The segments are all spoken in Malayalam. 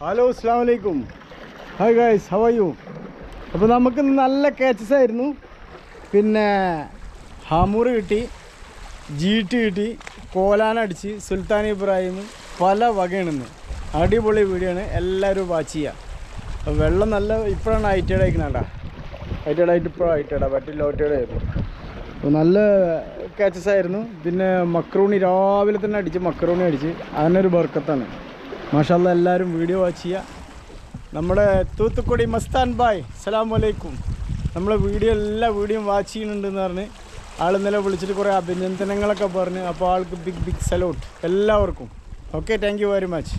ഹലോ അസ്സാം വലൈക്കും hi guys how are you അപ്പോൾ നമുക്ക് നല്ല catches ആയിരുന്നു പിന്നെ ഹമൂർ കിട്ടി ജീട്ട് കിട്ടി കോലാനടിച്ച് സുൽത്താൻ ഇബ്രാഹിം പല വകയാണെന്ന് അടിപൊളി വീഡിയോ ആണ് എല്ലാവരും വാച്ച് ചെയ്യുക അപ്പോൾ വെള്ളം നല്ല ഇപ്പോഴാണ് ഹൈറ്റേഡ് അയക്കണേട്ടാ ഹൈറ്റേഡ് ആയിട്ട് ഇപ്പോഴാണ് ഹൈറ്റേഡാ പറ്റി ലോറ്റേഡ് ആയിരുന്നു അപ്പോൾ നല്ല catches ആയിരുന്നു പിന്നെ മക്രൂണി രാവിലെ തന്നെ അടിച്ച് മക്രൂണി അടിച്ച് അതിനൊരു ബർക്കത്താണ് മാഷല്ല എല്ലാവരും വീഡിയോ വാച്ച് ചെയ്യുക നമ്മുടെ തൂത്തുക്കുടി മസ്താൻ ബായ് സലാം വലൈക്കും നമ്മളെ വീഡിയോ എല്ലാ വീഡിയോയും വാച്ച് ചെയ്യുന്നുണ്ടെന്ന് പറഞ്ഞ് ആൾ ഇന്നലെ വിളിച്ചിട്ട് കുറേ അഭിനന്ദനങ്ങളൊക്കെ പറഞ്ഞ് അപ്പോൾ ആൾക്ക് ബിഗ് ബിഗ് സലൂട്ട് എല്ലാവർക്കും okay thank you very much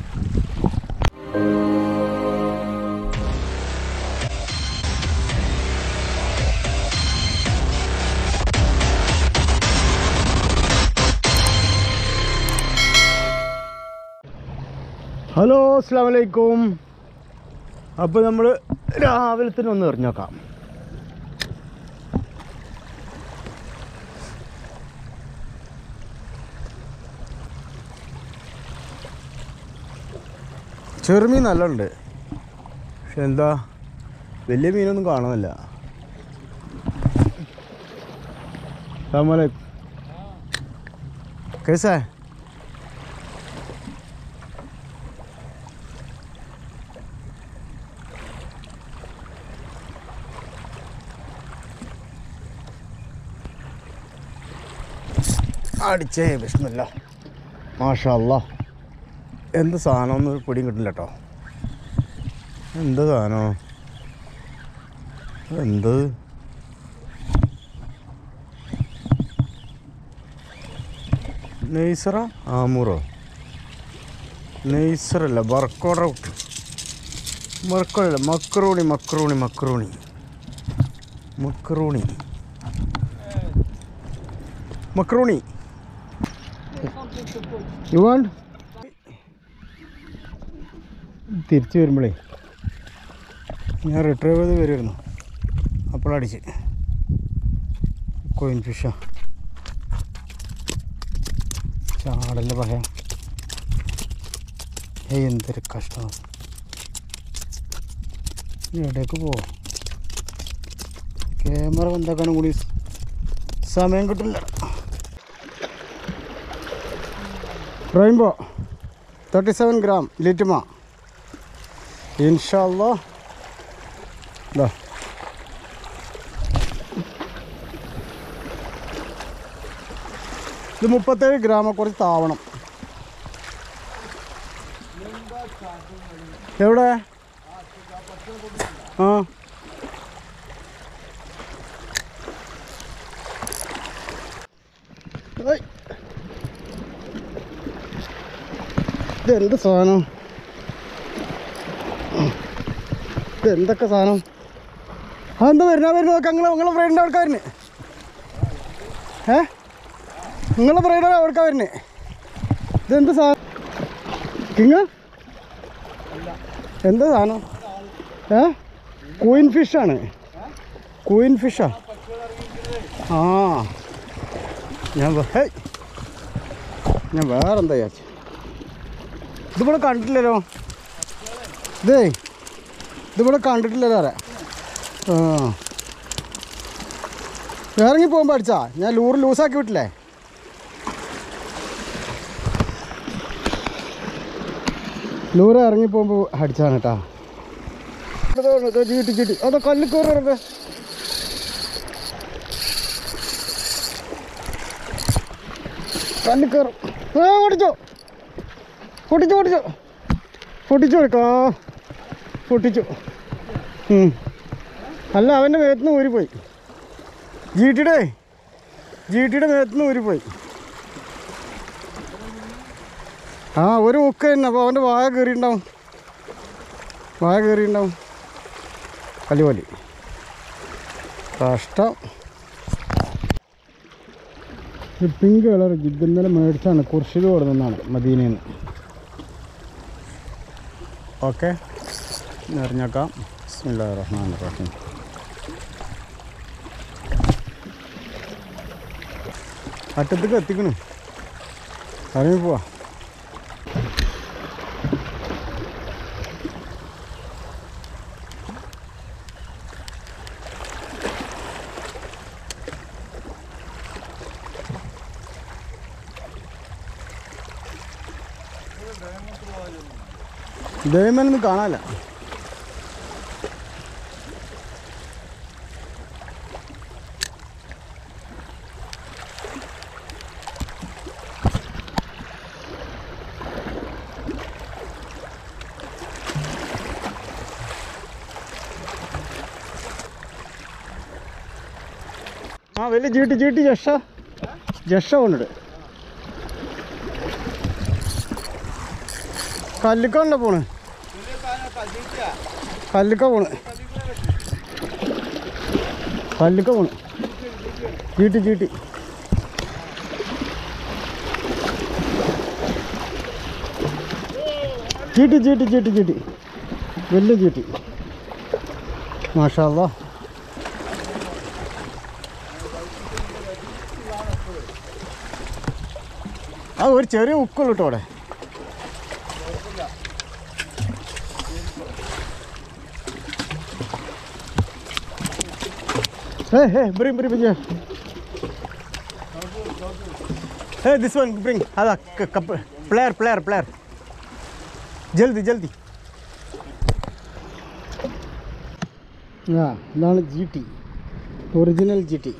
hello അസ്സാം വലൈക്കും അപ്പോൾ നമ്മൾ രാവിലെ തന്നെ ഒന്ന് എറിഞ്ഞു നോക്കാം ചെറുമീൻ നല്ല ഉണ്ട് പക്ഷെ എന്താ വലിയ മീനൊന്നും കാണുന്നില്ല അസ്സാമലൈക്കും കേസേ അടിച്ചേ വിഷ്ണുല്ല മാഷാ അല്ലാ എന്ത് സാധനം ഒന്നും ഒരു പിടിയും കിട്ടില്ല കേട്ടോ എന്ത് സാധനം എന്ത് നെയ്സറ ആമൂറോ നെയ്സറല്ല ബർക്കോട മർക്കോടല്ല macaroni macaroni macaroni macaroni macaroni you want തിരിച്ചു വരുമ്പോഴേ ഞാൻ റിട്രീവ് ചെയ്ത് വരുമായിരുന്നു അപ്പോഴടിച്ച് കോയിൻ ഫിഷാ ചാടല്ലേ പറയാം ഏയ് എന്തൊരു കഷ്ടമാണ് എവിടേക്ക് പോവാം ക്യാമറ എന്താക്കാനും കൂടി സമയം കിട്ടില്ല റെയിൻബോ തേർട്ടി സെവൻ ഗ്രാം ലിറ്റിമ ഇൻഷാല്ലോ ഇതാ ഇത് മുപ്പത്തേഴ് ഗ്രാമ കുറച്ച് താവണം എവിടെ ആ ഏയ്. ഇതെന്ത് സാധനം ഇതെന്തൊക്കെ സാധനം ആ എന്താ വരുന്ന വരുന്ന നോക്കാം നിങ്ങളെ നിങ്ങളെ ഫ്രണ്ട് അവിടേക്കാ വരുന്നേ ഏ നിങ്ങളെ ഫ്രണ്ട് അവിടേക്കാ വരുന്നേ ഇതെന്ത് സാധനം കിങ്ങ എന്താ സാധനം ഏ ക്വീൻ ഫിഷാണ് ക്വീൻ ഫിഷാ ആ ഞാൻ വേ- ഹേയ്. ഞാൻ വേറെ എന്താ വിചാരിച്ചു ഇതിവിടെ കണ്ടിട്ടില്ലല്ലോ ഇതേ ഇതിവിടെ കണ്ടിട്ടില്ലല്ലോ ആരെ ആ ഇറങ്ങി പോകുമ്പോൾ അടിച്ചാ ഞാൻ ലൂറ് ലൂസാക്കി വിട്ടില്ലേ ലൂറ് ഇറങ്ങി പോകുമ്പോൾ അടിച്ചാണ് കേട്ടാ ചീട്ടി ചീട്ടി അതാ കല്ല് കയറി കല്ല് കയറും ആ ഓടിച്ചോ പൊട്ടിച്ചു പൊട്ടിച്ചു പൊട്ടിച്ചു കൊടുക്കാ പൊട്ടിച്ചു ഉം. അല്ല അവൻ്റെ മേത്തുനിന്ന് ഊരിപ്പോയി ജീട്ടിയുടെ ജീട്ടിയുടെ മേത്തുനിന്ന് ഊരിപ്പോയി ആ ഒരു ഉക്ക തന്നെ അപ്പോൾ അവൻ്റെ വായ കയറിയിട്ടുണ്ടാവും വായ കയറിയിട്ടുണ്ടാവും കലിവലി കഷ്ടം ഈ പിങ്ക് കളർ ജിഗ് ഇന്നലെ മേടിച്ചാണ് കുർഷിത് കൊടുക്കുന്നതാണ് മദീനയിൽ നിന്ന് ഓക്കെ നിറഞ്ഞേക്കാം ബിസ്മില്ലാ റഹ്മാൻ റഹീം അറ്റത്തേക്ക് എത്തിക്കണു ഇറങ്ങി പോവാ ദൈവമൊന്നും കാണാനില്ല ആ വലിയ ചീട്ടി ചീട്ടി ജഷ ജഷ കൊണ്ടിട്ട് കല്ലിക്കണ്ട പോണ് കല്ലിക്ക പോണ് കല്ലിക്ക പോണ് ചീട്ടി ചീട്ടി ചീട്ടി ചീട്ടി ചീട്ടി ചീട്ടി വലിയ ചീട്ടി മാഷാ അല്ലാ ആ ഒരു ചെറിയ ഉക്കുള്ളൂ കേട്ടോ അവിടെ Hey, hey, bring, bring, bring. Hey, this one, bring. Hada, cup, player, player, player. ജൽദി ജൽദി ആ ഇതാണ് G T original G T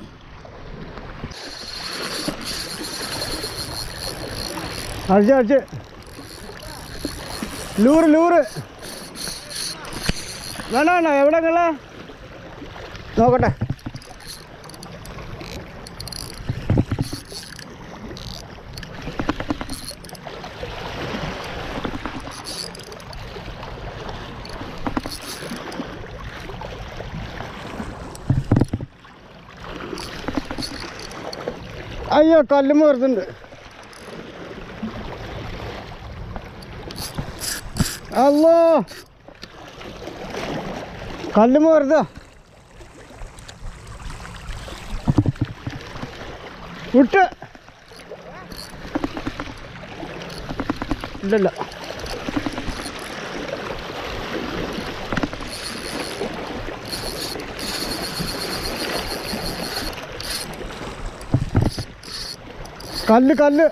അടിച്ച അടിച്ച് ലൂറ് ലൂറ് വേണ്ട വേണ്ട എവിടെ നിങ്ങളെ നോക്കട്ടെ അയ്യോ കല്ലുമ്മ വരുന്നുണ്ട് അല്ലോ കല്ലുമ്മ വരുതാ വിട്ട് ഇല്ലല്ല കല്ല് കല്ല്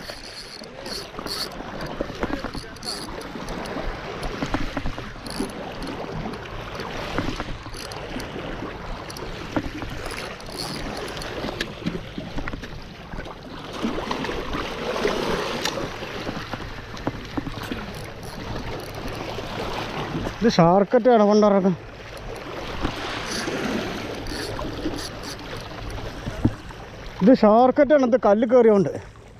ഇത് ഷാർക്കറ്റ് ഇടകൊണ്ടിറക്കും ഇത് ഷാർക്കറ്റാണ് ഇത് കല്ല് കയറിയോണ്ട്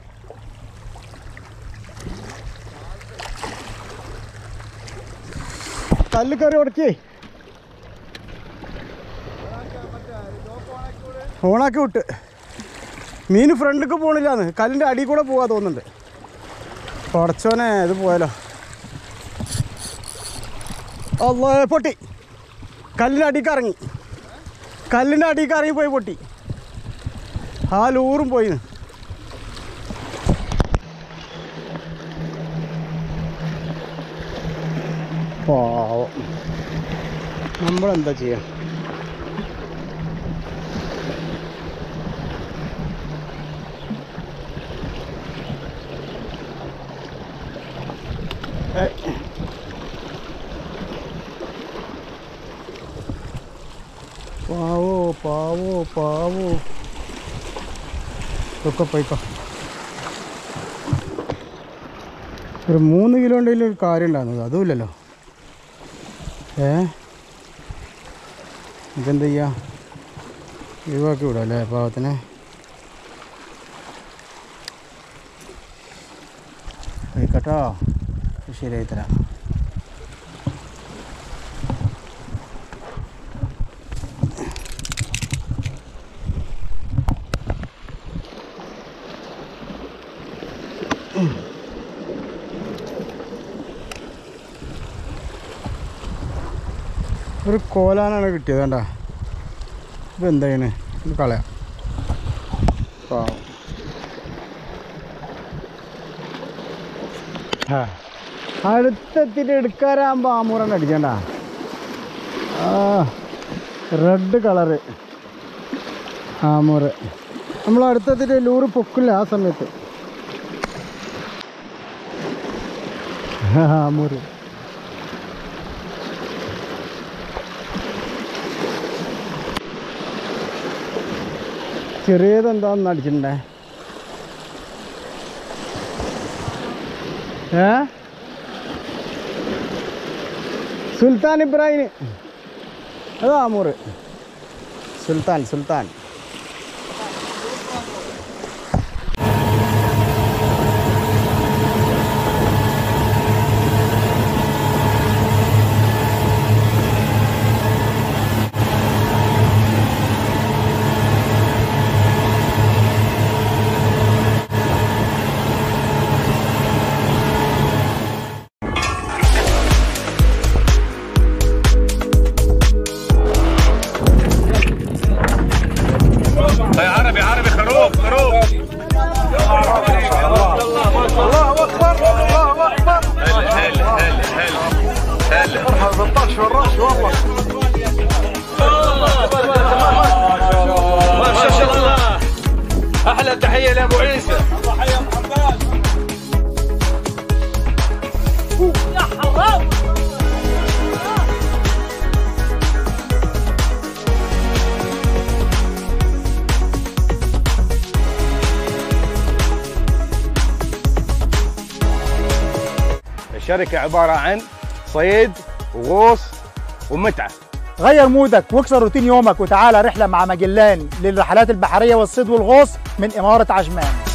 കല്ല് കയറി ഉടക്കി ഓണാക്കി വിട്ട് മീൻ ഫ്രണ്ടിക്ക് പോണില്ലാന്ന് കല്ലിൻ്റെ അടിയിൽ കൂടെ പോകാൻ തോന്നുന്നുണ്ട് പടച്ചോനെ ഇത് പോയാലോ അള്ളാ പൊട്ടി കല്ലിൻ്റെ അടിക്ക് ഇറങ്ങി കല്ലിൻ്റെ അടിക്ക് ഇറങ്ങി പോയി പൊട്ടി ആ ലൂറും പോയിന്ന് പാവം നമ്മളെന്താ ചെയ്യാ ഏയ്. പാവോ പാവോ പാവോ ഒക്കെ പോയിക്കോ ഒരു മൂന്ന് കിലോ ഉണ്ടെങ്കിൽ ഒരു കാര്യം ഉണ്ടാകുന്നത് അതുമില്ലല്ലോ ഏ ഇതെന്ത് ചെയ്യാ ഒഴിവാക്കി വിടാം അല്ലേ പാവത്തിന് ആയിക്കോട്ടോ ശരിയായി തരാം ഒരു കോലാനാണ് കിട്ടിയത് കണ്ട ഇത് എന്താണ് ഇത് കളയാം പാവം ആ അടുത്തെത്തിയിട്ട് എടുക്കാറാകുമ്പോൾ ആമൂറണ്ട് അടിക്കണ്ട ആ റെഡ് കളറ് ആമൂറ് നമ്മൾ അടുത്തെത്തിയിട്ട് ലൂറ് പൊക്കില്ല ആ സമയത്ത് ആമൂറ് ചെറിയത് എന്താന്ന് അടിച്ചിട്ടുണ്ടേ ഏ സുൽത്താൻ ഇബ്രാഹിം അത് ആമൂറ് സുൽത്താൻ സുൽത്താൻ عربي عربي خروف خروف الله اكبر الله اكبر هلا هلا هلا هلا 13 في الراس والله ما شاء الله احلى تحيه لابو عيسى الشركه عباره عن صيد وغوص ومتعه غير مودك واكسر روتين يومك وتعالى رحلة مع مجلان للرحلات البحرية والصيد والغوص من إمارة عجمان